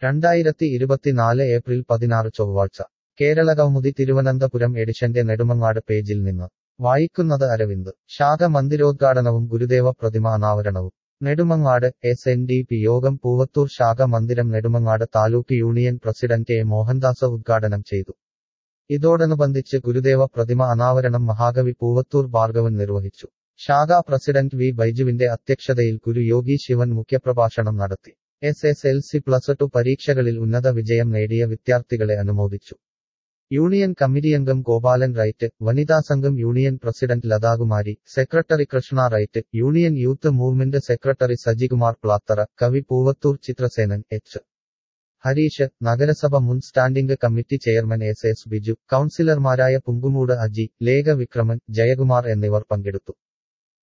രണ്ടായിരത്തി ഇരുപത്തിനാല് ഏപ്രിൽ പതിനാറ് ചൊവ്വാഴ്ച കേരളകൗമുദി തിരുവനന്തപുരം എഡിഷന്റെ നെടുമങ്ങാട് പേജിൽ നിന്ന് വായിക്കുന്നത് അരവിന്ദ് ശാഖ മന്ദിരോദ്ഘാടനവും ഗുരുദേവ പ്രതിമ അനാവരണവും Nedumangad S N D P യോഗം പൂവത്തൂർ ശാഖ മന്ദിരം Nedumangad taluk union president A Mohandas ഉദ്ഘാടനം ചെയ്തു ഇതോടനുബന്ധിച്ച് ഗുരുദേവ പ്രതിമ അനാവരണം മഹാകവി പൂവത്തൂർ ഭാർഗവൻ നിർവഹിച്ചു ശാഖാ പ്രസിഡന്റ് വി ബൈജുവിന്റെ അധ്യക്ഷതയിൽ ഗുരു യോഗി ശിവൻ മുഖ്യപ്രഭാഷണം നടത്തി S S L C plus two പരീക്ഷകളിൽ ഉന്നത വിജയം നേടിയ വിദ്യാർത്ഥികളെ അനുമോദിച്ചു യൂണിയൻ കമ്മിറ്റിയംഗം ഗോപാലൻ റൈറ്റ് വനിതാ സംഘം union president Lathakumari secretary Krishna റൈറ്റ് union youth movement secretary Sajikumar Plathara കവി പൂവത്തൂർ ചിത്രസേനൻ എച്ച് ഹരീഷ് നഗരസഭ മുൻ standing committee chairman S S Biju കൌൺസിലർമാരായ പുങ്കുമൂട് അജി ലേഖ വിക്രമൻ ജയകുമാർ എന്നിവർ പങ്കെടുത്തു